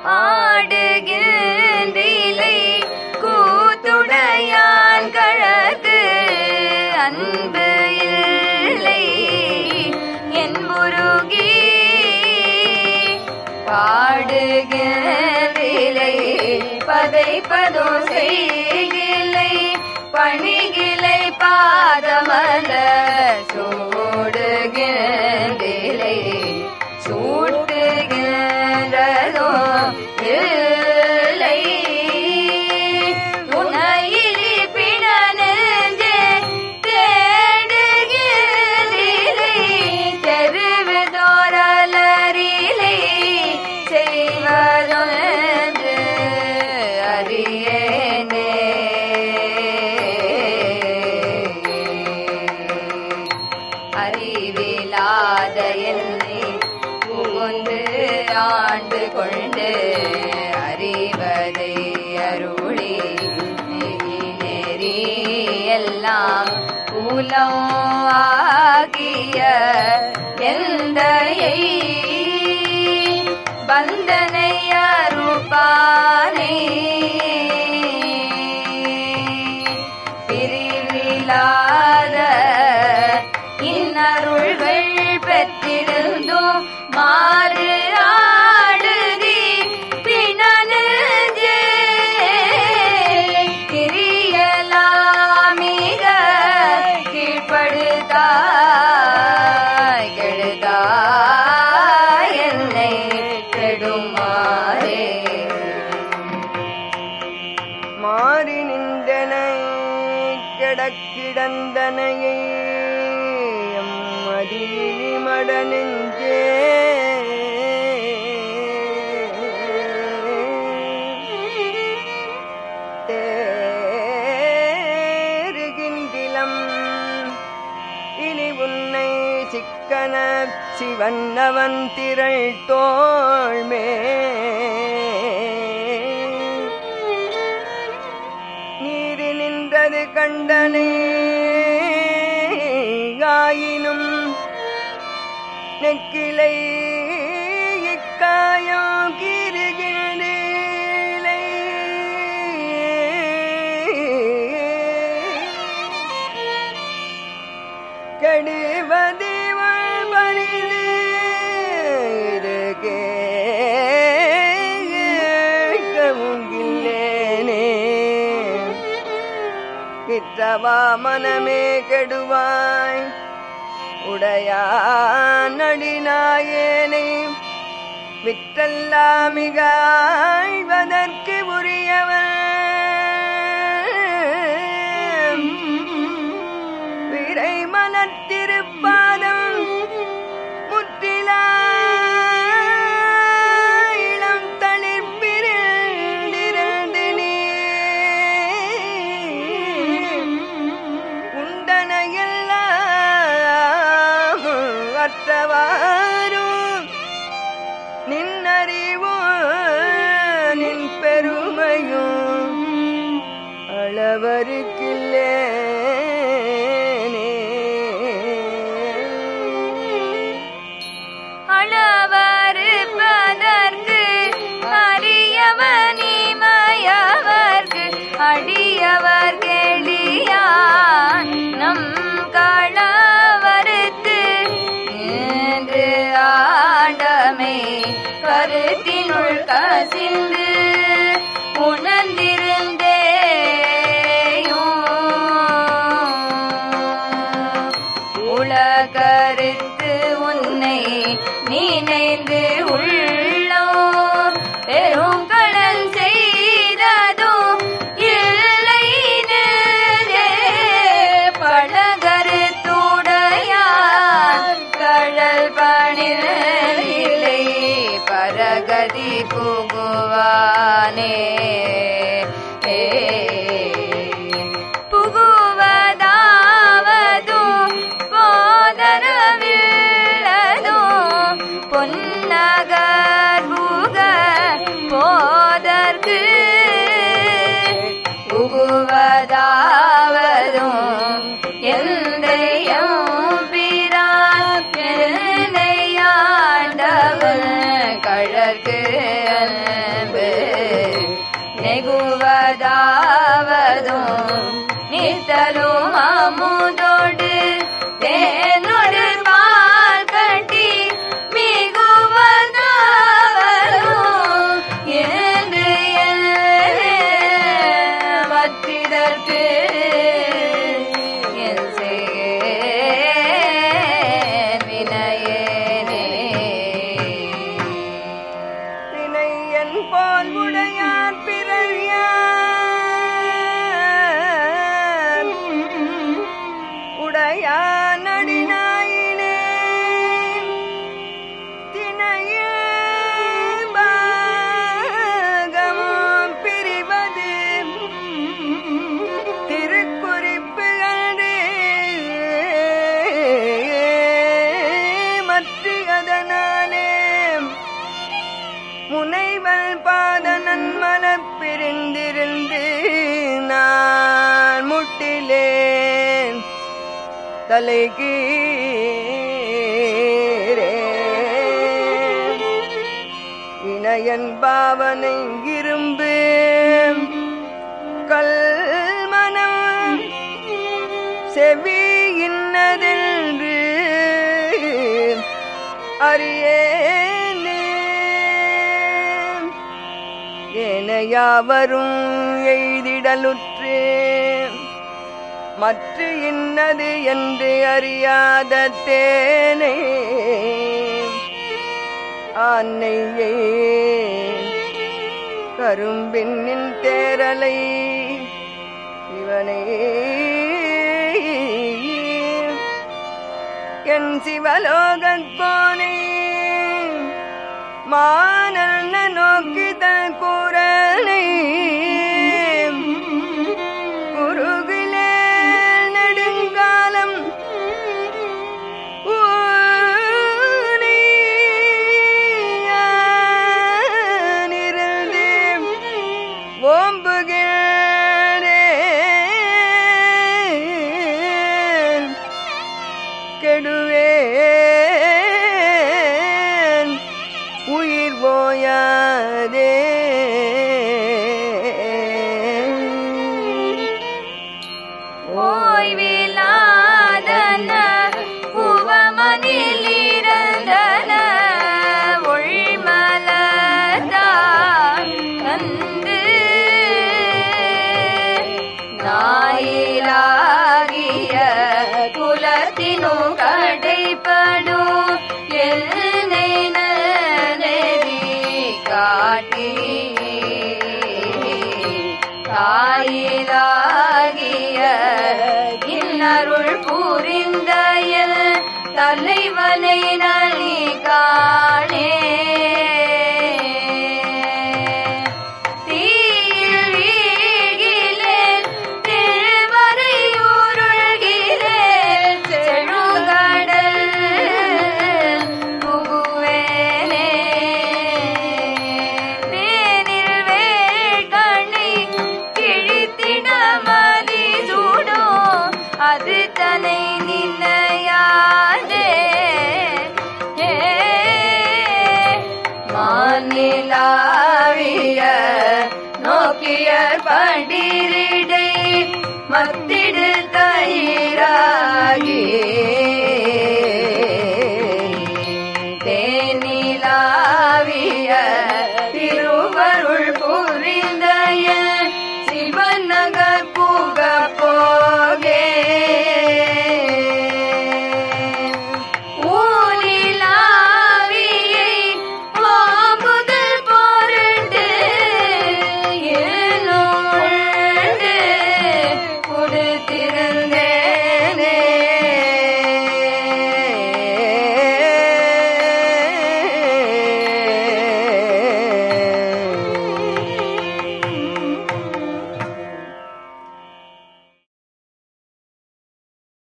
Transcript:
ஆடுகின்றிலை கூத்துடையான் கழகு அன்பு இல்லை என் முருகி பாடுகிலை பதைப்பதோ செய்கிலை பணிகிலை பாதமல சூடுகிலை சூட்டுகின்றதோ இல்லை துணையிலி பிணனெஞ்சே தேடுகிறிலை தெருவுதோரலரிலை செய்வதொன்று அறியேனே அறிவிலாத என்னை புகுந்து ஆண்டு கொண்டு அறிவதை அருளி நெறி எல்லாம் கூலம் ஆகிய எந்தையை பந்தனை அருப்பானை பிரிவிலாத இன்னருள்கள் பெற்றிருந்தும் மாறு ஆடுதி பிணனெஞ்சே கிரியலாமிக கீழ்ப்படுத்தாய் கெடுதாய் என்னை கெடுமாறே மாறி நின்றனை கிடக்கிடந்தனையை மதினி மட நெஞ்சே தேறுகின்றிலம் இனி உன்னை சிக்கன சிவன்னவன் திரள் தோள்மே நீரி நின்றது கண்டனே ஆயினும் நெக்கிலை இக்காயம் கீறுகின்றீலை கெடுவதி பரிது இது கேட்கவும் இல்லேனே கிற்றவா மனமே கெடுவாய் உடையா நடினாயேனை விற்றல்லாமிக ஆழ்வதற்கு உரியவன் விரை மனத்திருப்பாதம் முற்றிலா இளம் தளிர்பிரிந்திருந்து நீ உண்டனையெல்லாம் அற்றவாரும் நின்னறிவும் நின் பெருமையும் அளவருக்கில்லேனே அளவறுப்பதற்கு அரியவனிமயவர்க்கு அடியவர் கெளியான் நம் களவறுத்து நின்று ஆண்டமே கருத்தினுள் கசிந்து உணர்ந்திருந்தேயும் உலகருத்து உன்னை நினைந்து உள்ளோ பெரும் கடல் செய்ததோ இல்லை நெஞ்சே. பழகருத்துடையார் கடல் பணிலை பரகதி புகுவானே ஏ புகுவதாவதும் போதரவில்லதும் பொன்னகர் புக போதற்கு புகுவதாவதும் எந்தையும் பிரான் என்னையாண்டவன் கழற்கு மேகுவதாவதும் நித்தலும் அமுதோடு தேனொடு பால் கட்டி மிகுவதாவதும் என்று மற்றிதற்கு என் செய்கேன் வினையேனே வினையன் போல் உடையார் பிறர் யார்? உடையான் அடிநாயினே தினையே பாகமும் பிரிவது திருக்குறிப்புகளே மற்றி அதனாலே முனைவல் பாதனன் மலப் பிரிந்திருந்து நான் முட்டிலேன் தலைகீரே இணையன் பாவனை இரும்பு கல்மனம் செவி இன்னதென்று அறியேனே ஏனையாவரும் எய்திடலுற்று மற்ற இன்னது என்று அறியாத தேனே ஆன்னையே கரும்பின்னின் தேரலை சிவனே என் சிவலோகக் கோனே மானல்ல நோக்கிதல் குரலை குருகிலே நெடுங்காலம் ஊனை யானிருந்து ஓம்புகிறேன் கெடுவேன் உயிர் போயாதே ஓய்விலாதன உவமனில் இறந்தன ஒழிமலதான் கண்டு நாயிலாகிய குலத்தினு கடைப்படும் என்னை நெறி காட்டி தாயிலாகிய இன்னருள் புரிந்த என் தலைவனை நலி காணே தீயில் வீழ்கிலேன் திருவரையூருள்கிலேன் செழுகடல் புகுவேனே தேனில் வேள்கணை கிழித்திட மதி சூடும் அது தனை நினையாதே மாநிலாவிய நோக்கிய பண்டிரிடை மத்திடு தயிராகி